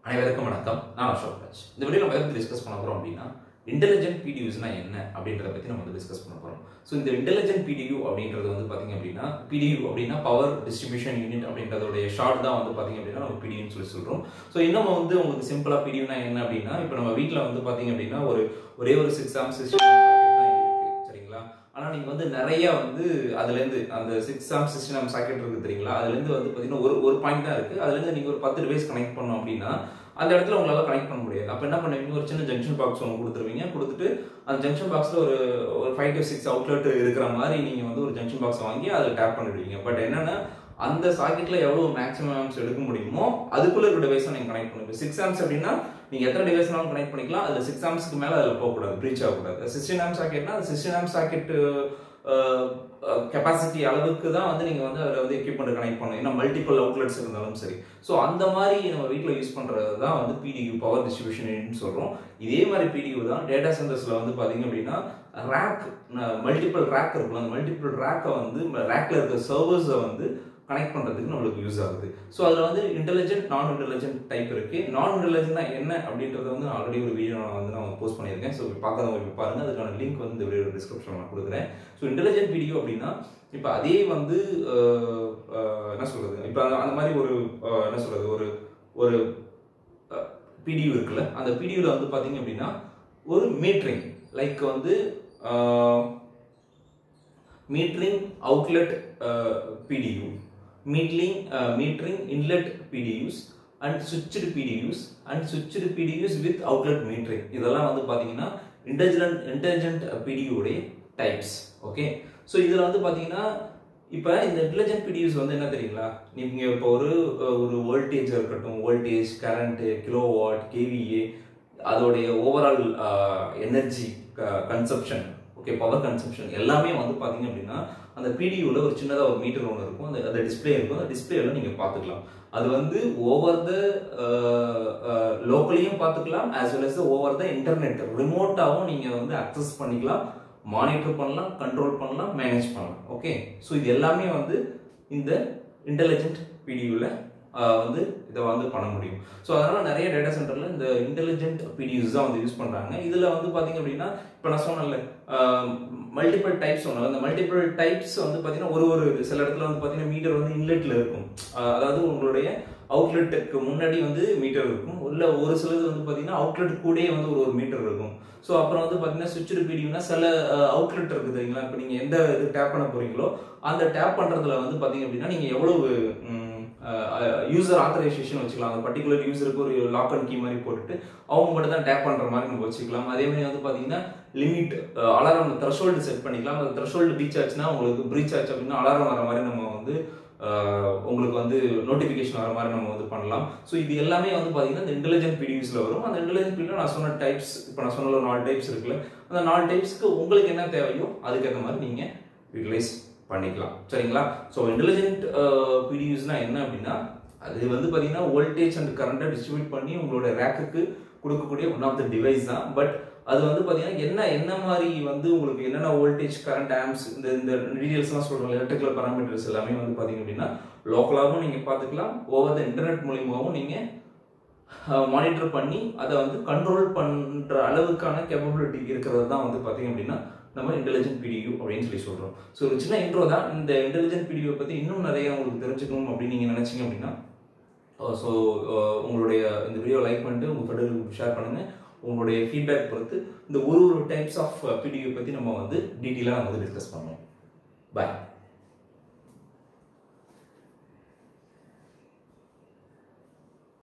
அனைவருக்கும் வணக்கம் நான் அசோக் ராஜ் இந்த வீடியோ நம்ம எதை டிஸ்கஸ் பண்ண போறோம் அப்படின்னா இன்டெலிஜென்ட் பிடியூஸ்னா என்ன அப்படின்றத பத்தி நம்ம வந்து டிஸ்கஸ் பண்ண போறோம் ஸோ இந்த இன்டெலிஜென்ட் பிடியூ அப்படின்றது வந்து பாத்தீங்க அப்படின்னா பிடியூ அப்படின்னா பவர் டிஸ்ட்ரிபியூஷன் யூனிட் அப்படின்றதோடைய ஷார்ட் தான் வந்து பாத்தீங்க அப்படின்னா நம்ம பிடியூன்னு சொல்லி சொல்றோம் ஸோ இன்னும் வந்து உங்களுக்கு சிம்பிளா பிடியூனா என்ன அப்படின்னா இப்போ நம்ம வீட்டில் வந்து பாத்தீங்க அப்படின்னா ஒரு ஒரே ஒரு சிக்ஸ் ஆம் சிஸ்டம் தான் இருக்கு சரிங்களா ஆனால் நீங்கள் வந்து நிறைய வந்து அதுலேருந்து அந்த சிக்ஸ் ஆம் சிக்ஸ்டின் ஆம் சாக்கெட் இருக்குது தெரியுங்களா அதுலேருந்து வந்து பார்த்தீங்கன்னா ஒரு ஒரு பாயிண்ட் தான் இருக்குது அதுலேருந்து நீங்கள் ஒரு பத்து டிவைஸ் கனெக்ட் பண்ணோம் அப்படின்னா அந்த இடத்துல உங்களால் கனெக்ட் பண்ண முடியாது அப்போ என்ன பண்ணுவீங்க ஒரு சின்ன ஜங்ஷன் பாக்ஸ் ஒன்று கொடுத்துருவீங்க கொடுத்துட்டு அந்த ஜங்ஷன் பாக்ஸில் ஒரு ஒரு ஃபைவ் டு சிக்ஸ் அவுட்லெட் இருக்கிற மாதிரி நீங்கள் வந்து ஒரு ஜங்ஷன் பாக்ஸ் வாங்கி அதில் டேப் பண்ணிடுவீங்க பட் என்னென்னா அந்த சாக்கெட்டில் எவ்வளோ மேக்ஸிமம் ஆம்ஸ் எடுக்க முடியுமோ அதுக்குள்ளே இருக்கிற டிவைஸை நீங்கள் கனெக்ட் பண்ணுவீங்க சிக்ஸ் ஆம்ஸ் அப்படின்னா நீங்கள் எத்தனை டிவைஸ்னாலும் கனெக்ட் பண்ணிக்கலாம் அதில் சிக்ஸ் ஆம்ஸ்க்கு மேலே அதில் போகக்கூடாது ப்ரீச் ஆகக்கூடாது சிக்ஸ்டீன் ஆம் சாக்கெட்னா அந்த சிக்ஸ்டீன் ஆம் சாக்கெட் கெப்பாசிட்டி அளவுக்கு தான் வந்து நீங்கள் வந்து அதில் வந்து எக்யூப்மெண்ட் கனெக்ட் பண்ணணும் ஏன்னா மல்டிபிள் அவுட்லெட்ஸ் இருந்தாலும் சரி ஸோ அந்த மாதிரி நம்ம வீட்டில் யூஸ் பண்ணுறது தான் வந்து பிடியூ பவர் டிஸ்ட்ரிபியூஷன் சொல்கிறோம் இதே மாதிரி பிடியூ தான் டேட்டா சென்டர்ஸில் வந்து பார்த்தீங்க அப்படின்னா ரேக் மல்டிபிள் ரேக் இருக்கும் அந்த மல்டிபிள் ரேக்கை வந்து ரேக்கில் இருக்கிற சர்வர்ஸை வந்து கனெக்ட் பண்ணுறதுக்கு நம்மளுக்கு யூஸ் ஆகுது ஸோ அதில் வந்து இன்டெலிஜென்ட் நான் இன்டெலிஜென்ட் டைப் இருக்கு நான் இன்டெலிஜென்ட்னா என்ன அப்படின்றத வந்து ஆல்ரெடி ஒரு வீடியோ நான் வந்து நான் போஸ்ட் பண்ணியிருக்கேன் ஸோ பார்க்காதவங்க இப்போ பாருங்க அதுக்கான லிங்க் வந்து இந்த வீடியோ டிஸ்கிரிப்ஷன் நான் கொடுக்குறேன் ஸோ இன்டெலிஜென்ட் வீடியோ அப்படின்னா இப்போ அதே வந்து என்ன சொல்றது இப்போ அந்த அந்த மாதிரி ஒரு என்ன சொல்றது ஒரு ஒரு பிடியூ இருக்குல்ல அந்த பிடியூவில் வந்து பார்த்தீங்க அப்படின்னா ஒரு மீட்ரிங் லைக் வந்து metering outlet PDU metering metering inlet PDUs and switched PDUs and switched PDUs with outlet metering இதெல்லாம் வந்து பார்த்தீங்கன்னா இன்டெலிஜென்ட் இன்டெலிஜென்ட் பிடியூடைய டைப்ஸ் ஓகே ஸோ இதில் வந்து பார்த்தீங்கன்னா இப்போ இந்த இன்டெலிஜென்ட் பிடியூஸ் வந்து என்ன தெரியுங்களா நீங்கள் இப்போ ஒரு ஒரு வோல்டேஜ் இருக்கட்டும் வோல்டேஜ் கரண்ட்டு கிலோவாட் கேவிஏ அதோடைய overall energy consumption okay power consumption எல்லாமே வந்து பார்த்தீங்க அப்படின்னா அந்த பிடியூவில் ஒரு சின்னதாக ஒரு மீட்டர் ஒன்று இருக்கும் அந்த அந்த டிஸ்பிளே இருக்கும் அந்த டிஸ்பிளேல நீங்கள் பார்த்துக்கலாம் அது வந்து ஓவர் த லோக்கலையும் பார்த்துக்கலாம் as well as over the internet ரிமோட்டாகவும் நீங்கள் வந்து அக்சஸ் பண்ணிக்கலாம் மானிட்டர் பண்ணலாம் கண்ட்ரோல் பண்ணலாம் மேனேஜ் பண்ணலாம் ஓகே ஸோ இது எல்லாமே வந்து இந்த இன்டெலிஜென்ட் பிடியூவில் வந்து இதை வந்து பண்ண முடியும் ஸோ அதனால் நிறைய டேட்டா சென்டரில் இந்த இன்டெலிஜென்ட் பிடியூஸ் தான் வந்து யூஸ் பண்ணுறாங்க இதில் வந்து பார்த்தீங்க அப்படின்னா இப்போ நான் சொன்னேன்ல மல்டிபிள் டைப்ஸ் சொன்னேன் அந்த மல்டிபிள் டைப்ஸ் வந்து பார்த்தீங்கன்னா ஒரு ஒரு சில இடத்துல வந்து பார்த்தீங்கன்னா மீட்டர் வந்து இன்லெட்டில் இருக்கும் அதாவது உங்களுடைய அவுட்லெட்டுக்கு முன்னாடி வந்து மீட்டர் இருக்கும் உள்ள ஒரு சிலது வந்து பார்த்தீங்கன்னா அவுட்லெட் கூடயே வந்து ஒரு ஒரு மீட்டர் இருக்கும் ஸோ அப்புறம் வந்து பார்த்தீங்கன்னா சுவிட்ச் பிடிவுனா சில அவுட்லெட் இருக்குது தெரியுங்களா இப்போ நீங்கள் எந்த இது டேப் பண்ண போறீங்களோ அந்த டேப் பண்ணுறதுல வந்து பார்த்தீங்க அப்படின்னா நீங்கள் எவ்வளவு யூசர் ஆத்தரைசேஷன் வச்சுக்கலாம் அந்த பர்டிகுலர் யூசருக்கு ஒரு லாக் அண்ட் கீ மாதிரி போட்டுட்டு அவங்க மட்டும் தான் டேப் பண்ணுற மாதிரி நம்ம வச்சுக்கலாம் அதே மாதிரி வந்து பார்த்தீங்கன்னா லிமிட் அலாரம் த்ரெஷோல்டு செட் பண்ணிக்கலாம் அந்த த்ரெஷோல்டு ரீச் ஆச்சுன்னா உங்களுக்கு ப்ரீச் ஆச்சு அப்படின்னா அலாரம் வர மாதிரி நம்ம வந்து உங்களுக்கு வந்து நோட்டிஃபிகேஷன் வர மாதிரி நம்ம வந்து பண்ணலாம் ஸோ இது எல்லாமே வந்து பார்த்தீங்கன்னா இந்த இன்டெலிஜென்ட் பிடியூஸில் வரும் அந்த இன்டெலிஜென்ட் பிடியூ நான் சொன்ன டைப்ஸ் இப்போ நான் சொன்ன நாலு டைப்ஸ் இருக்குல்ல அந்த நாலு டைப்ஸ்க்கு உங்களுக்கு என்ன தேவையோ அதுக்கேற்ற மாதிரி நீங்கள் யூட்டிலைஸ் பண்ணிக்கலாம் சரிங்களா ஸோ இன்டெலிஜென்ட் பிடியூஸ்னா என்ன அப்படின்னா அது வந்து பார்த்தீங்கன்னா வோல்டேஜ் அண்ட் கரண்ட்டை டிஸ்ட்ரிபியூட் பண்ணி உங்களோட ரேக்குக்கு கொடுக்கக்கூடிய ஒன் ஆஃப் த டிவைஸ் தான் பட் அது வந்து பார்த்தீங்கன்னா என்ன என்ன மாதிரி வந்து உங்களுக்கு என்னென்ன வோல்டேஜ் கரண்ட் ஆம்ஸ் இந்த இந்த டீடைல்ஸ்லாம் சொல்கிறோம் எலக்ட்ரிக்கல் பராமீட்டர்ஸ் எல்லாமே வந்து பார்த்தீங்க அப்படின்னா லோக்கலாகவும் நீங்கள் பார்த்துக்கலாம் ஓவர் த இன்டர்நெட் மூலியமாகவும் நீங்கள் மானிட்டர் பண்ணி அதை வந்து கண்ட்ரோல் பண்ணுற அளவுக்கான கேப்பபிலிட்டி இருக்கிறது தான் வந்து பார்த்தீங்க அப்படின்னா நம்ம இன்டெலிஜென்ட் பிடியூ அப்படின்னு சொல்லி சொல்கிறோம் ஸோ ஒரு சின்ன இன்ட்ரோ தான் இந்த இன்டெலிஜென்ட் பிடியூவை பற்றி இன்னும் நிறைய உங்களுக்கு தெரிஞ்சுக்கணும் அப்படின்னு நீங்கள் நினச்சிங்க அப்படின்னா ஸோ உங்களுடைய இந்த வீடியோ லைக் பண்ணிட்டு உங்கள் ஃப்ரெண்டுகளுக்கு ஷேர் பண்ணுங்கள் உங்களுடைய ஃபீட்பேக் பொறுத்து இந்த ஒரு ஒரு டைப்ஸ் ஆஃப் பிடியூ பற்றி நம்ம வந்து டீட்டெயிலாக வந்து டிஸ்கஸ் பண்ணுவோம் பாய்